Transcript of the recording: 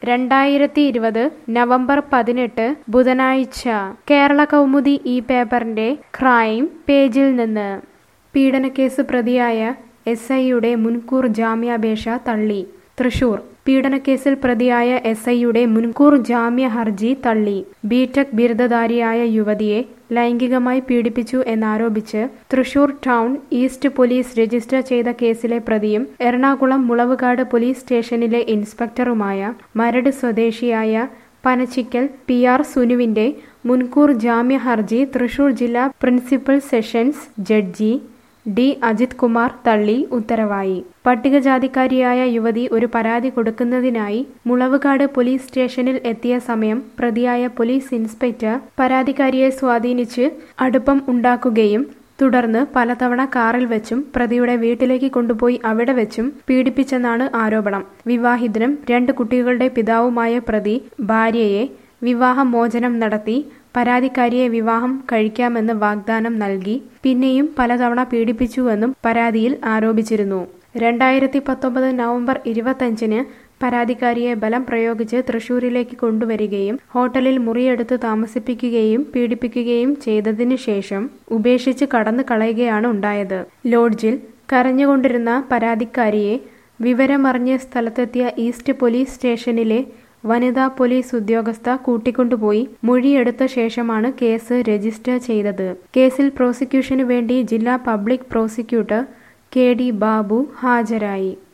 രണ്ടായിരത്തി ഇരുപത് നവംബർ പതിനെട്ട് ബുധനാഴ്ച കേരള കൗമുദി ഈ പേപ്പറിന്റെ ക്രൈം പേജിൽ നിന്ന് പീഡനക്കേസ് പ്രതിയായ എസ് ഐയുടെ മുൻകൂർ ജാമ്യാപേക്ഷ തള്ളി തൃശൂർ പീഡനക്കേസിൽ പ്രതിയായ എസ് ഐയുടെ മുൻകൂർ ജാമ്യ ഹർജി തള്ളി ബിടെക് ബിരുദധാരിയായ യുവതിയെ ലൈംഗികമായി പീഡിപ്പിച്ചു എന്നാരോപിച്ച് Thrissur town east police register ചെയ്ത കേസിലെ പ്രതിയും എറണാകുളം മുളവുകാട് പോലീസ് സ്റ്റേഷനിലെ ഇൻസ്പെക്ടറുമായ മരട് സ്വദേശിയായ പനച്ചിക്കൽ പി ആർ സുനുവിന്റെ മുൻകൂർ ജാമ്യ ഹർജി തൃശൂർ ജില്ലാ principal sessions judge D Ajith Kumar തള്ളി ഉത്തരവായി പട്ടികജാതിക്കാരിയായ യുവതി ഒരു പരാതി കൊടുക്കുന്നതിനായി മുളവുകാട് പോലീസ് സ്റ്റേഷനിൽ എത്തിയ സമയം പ്രതിയായ പോലീസ് ഇൻസ്പെക്ടർ പരാതിക്കാരിയെ സ്വാധീനിച്ച് അടുപ്പം ഉണ്ടാക്കുകയും തുടർന്ന് പലതവണ കാറിൽ വെച്ചും പ്രതിയുടെ വീട്ടിലേക്ക് കൊണ്ടുപോയി അവിടെ വെച്ചും പീഡിപ്പിച്ചെന്നാണ് ആരോപണം വിവാഹിതനും രണ്ട് കുട്ടികളുടെ പിതാവുമായ പ്രതി ഭാര്യയെ വിവാഹമോചനം നടത്തി പരാതിക്കാരിയെ വിവാഹം കഴിക്കാമെന്ന് വാഗ്ദാനം നൽകി പിന്നെയും പലതവണ പീഡിപ്പിച്ചുവെന്നും പരാതിയിൽ ആരോപിച്ചിരുന്നു രണ്ടായിരത്തി പത്തൊമ്പത് നവംബർ ഇരുപത്തഞ്ചിന് പരാതിക്കാരിയെ ബലം പ്രയോഗിച്ച് തൃശൂരിലേക്ക് കൊണ്ടുവരികയും ഹോട്ടലിൽ മുറിയെടുത്ത് താമസിപ്പിക്കുകയും പീഡിപ്പിക്കുകയും ചെയ്തതിനു ശേഷം ഉപേക്ഷിച്ച് കടന്നു കളയുകയാണ് ഉണ്ടായത് ലോഡ്ജിൽ കരഞ്ഞുകൊണ്ടിരുന്ന പരാതിക്കാരിയെ വിവരമറിഞ്ഞ് സ്ഥലത്തെത്തിയ ഈസ്റ്റ് പോലീസ് സ്റ്റേഷനിലെ വനിതാ പോലീസ് ഉദ്യോഗസ്ഥ കൂട്ടിക്കൊണ്ടുപോയി മൊഴിയെടുത്ത ശേഷമാണ് കേസ് രജിസ്റ്റർ ചെയ്തത് കേസിൽ പ്രോസിക്യൂഷനു വേണ്ടി ജില്ലാ public prosecutor K D Babu ഹാജരായി